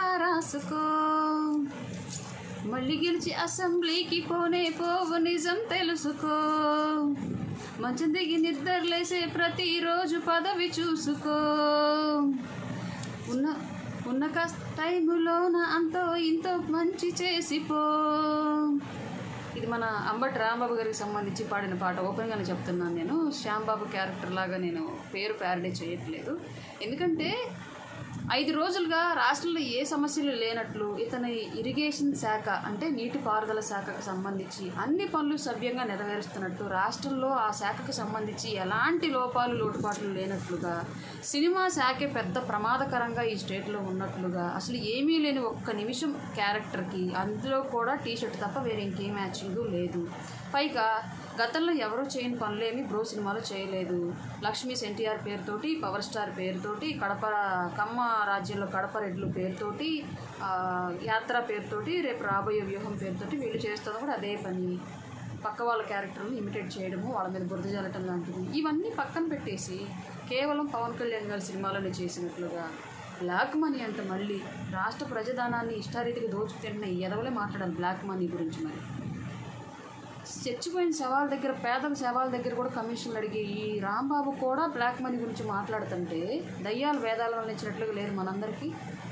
రాసుకో మళ్ళీ గెలిచి అసెంబ్లీకి పోనే పోవు నిజం తెలుసుకో మంచం దిగి నిద్రలేసే ప్రతిరోజు పదవి చూసుకో ఉన్న ఉన్న కాస్త టైములోన అంతో ఇంతో మంచి చేసిపో ఇది మన అంబటి రాంబాబు గారికి సంబంధించి పాడిన పాట ఓపెన్గానే చెప్తున్నాను నేను శ్యాంబాబు క్యారెక్టర్ లాగా నేను పేరు ప్యారడీ చేయట్లేదు ఎందుకంటే ఐదు రోజులుగా రాష్ట్రంలో ఏ సమస్యలు లేనట్లు ఇతని ఇరిగేషన్ శాఖ అంటే నీటిపారుదల శాఖకు సంబంధించి అన్ని పనులు సవ్యంగా నెరవేరుస్తున్నట్టు రాష్ట్రంలో ఆ శాఖకు సంబంధించి ఎలాంటి లోపాలు లోటుపాట్లు లేనట్లుగా సినిమా శాఖే పెద్ద ప్రమాదకరంగా ఈ స్టేట్లో ఉన్నట్లుగా అసలు ఏమీ లేని ఒక్క నిమిషం క్యారెక్టర్కి అందులో కూడా టీ షర్ట్ తప్ప వేరే ఇంకే మ్యాచింగ్ లేదు పైగా గతంలో ఎవరూ చేయని పనులేమి బ్రో సినిమాలో చేయలేదు లక్ష్మీస్ ఎన్టీఆర్ పేరుతోటి పవర్ స్టార్ పేరుతోటి కడప కమ్మ రాజ్యంలో కడప రెడ్లు పేరుతోటి ఆ, యాత్ర పేరుతోటి రేపు రాబోయే వ్యూహం పేరుతోటి వీళ్ళు చేస్తున్న కూడా అదే పని పక్క వాళ్ళ క్యారెక్టర్ని ఇమిటేట్ చేయడము వాళ్ళ మీద బురద జల్లటం లాంటివి ఇవన్నీ పక్కన పెట్టేసి కేవలం పవన్ కళ్యాణ్ గారి సినిమాలోనే చేసినట్లుగా బ్లాక్ మనీ అంట మళ్ళీ రాష్ట్ర ప్రజాధనాన్ని ఇష్టారీతికి దోచుకు తింటున్న ఈ ఎదవలే మాట్లాడాలి బ్లాక్ మనీ గురించి మరి చచ్చిపోయిన శవాల దగ్గర పేదల శవాల దగ్గర కూడా కమిషన్లు అడిగి ఈ రాంబాబు కూడా బ్లాక్ మనీ గురించి మాట్లాడుతుంటే దయ్యాలు వేదాల వల్ల ఇచ్చినట్లుగా లేదు మనందరికీ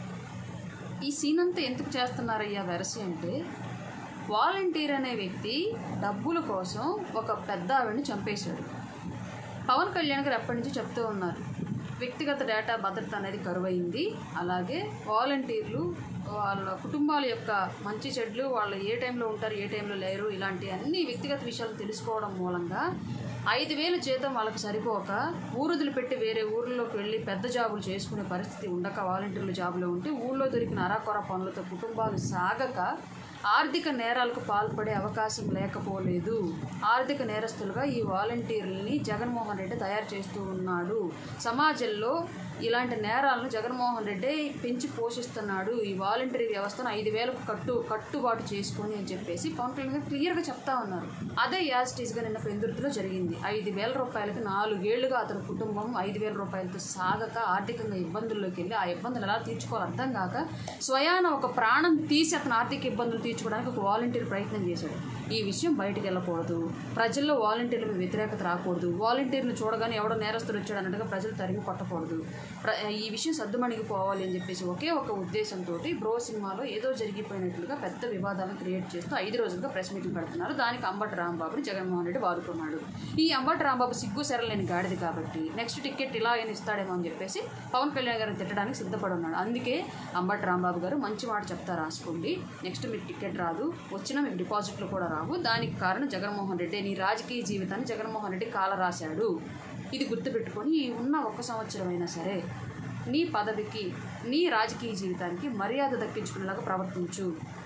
ఈ సీన్ అంతా ఎందుకు చేస్తున్నారయ్యా వెరసి అంటే వాలంటీర్ అనే వ్యక్తి డబ్బుల కోసం ఒక పెద్ద ఆవిడని చంపేశాడు పవన్ కళ్యాణ్ గారు ఎప్పటి నుంచి చెప్తూ ఉన్నారు వ్యక్తిగత డేటా భద్రత అనేది కరువైంది అలాగే వాలంటీర్లు వాళ్ళ కుటుంబాల యొక్క మంచి చెడ్లు వాళ్ళు ఏ టైంలో ఉంటారు ఏ టైంలో లేరు ఇలాంటి అన్ని వ్యక్తిగత విషయాలు తెలుసుకోవడం మూలంగా ఐదు వేలు జీతం వాళ్ళకి సరిపోక ఊరుదులు పెట్టి వేరే ఊర్లోకి వెళ్ళి పెద్ద జాబులు చేసుకునే పరిస్థితి ఉండక వాలంటీర్లు జాబులో ఉంటే ఊళ్ళో దొరికిన అరాకొర పనులతో కుటుంబాలు సాగక ఆర్థిక నేరాలకు పాల్పడే అవకాశం లేకపోలేదు ఆర్థిక నేరస్తులుగా ఈ వాలంటీర్లని జగన్మోహన్ రెడ్డి తయారు చేస్తూ ఉన్నాడు సమాజంలో ఇలాంటి నేరాలను జగన్మోహన్ రెడ్డి పెంచి పోషిస్తున్నాడు ఈ వాలంటరీ వ్యవస్థను ఐదు వేలకు కట్టు కట్టుబాటు చేసుకొని అని చెప్పేసి పవన్ కళ్యాణ్ గారు క్లియర్గా చెప్తా ఉన్నారు అదే యాజిటీస్గా నిన్న పెందుర్తిలో జరిగింది ఐదు వేల రూపాయలకి నాలుగేళ్లుగా అతని కుటుంబం ఐదు వేల రూపాయలతో సాగక ఆర్థికంగా ఇబ్బందుల్లోకి వెళ్ళి ఆ ఇబ్బందులు ఎలా తీర్చుకోవాలో అర్థం కాక స్వయాన ఒక ప్రాణం తీసి అతను ఆర్థిక ఇబ్బందులు తీర్చుకోవడానికి ఒక వాలంటీర్ ప్రయత్నం చేశాడు ఈ విషయం బయటికి వెళ్ళకూడదు ప్రజల్లో వాలంటీర్ల మీద వ్యతిరేకత రాకూడదు వాలంటీర్లు చూడగానే ఎవడో నేరస్తులు వచ్చాడు అన్నట్టుగా ప్రజలు తరిమి కొట్టకూడదు ప్ర- ఈ విషయం సర్దుమణిగిపోవాలి అని చెప్పేసి ఒకే ఒక ఉద్దేశంతో బ్రో సినిమాలో ఏదో జరిగిపోయినట్లుగా పెద్ద వివాదాలను క్రియేట్ చేస్తూ ఐదు రోజులుగా ప్రెస్ మీటింగ్ పెడుతున్నారు దానికి అంబటి రాంబాబుని జగన్మోహన్ రెడ్డి వాడుకున్నాడు ఈ అంబటి రాంబాబు సిగ్గు సెరలేని గాడిది కాబట్టి నెక్స్ట్ టికెట్ ఇలా అయినా ఇస్తాడేమో అని చెప్పేసి పవన్ కళ్యాణ్ గారిని తిట్టడానికి సిద్ధపడి ఉన్నాడు అందుకే అంబటి రాంబాబు గారు మంచి మాట చెప్తా రాసుకోండి నెక్స్ట్ మీకు టికెట్ రాదు వచ్చినా మీకు డిపాజిట్లు కూడా రావు దానికి కారణం జగన్మోహన్ రెడ్డి నీ రాజకీయ జీవితాన్ని జగన్మోహన్ రెడ్డి కాల రాశాడు ఇది గుర్తుపెట్టుకొని ఈ ఉన్న ఒక్క సంవత్సరం అయినా సరే నీ పదవికి నీ రాజకీయ జీవితానికి మర్యాద దక్కించుకునేలాగా ప్రవర్తించు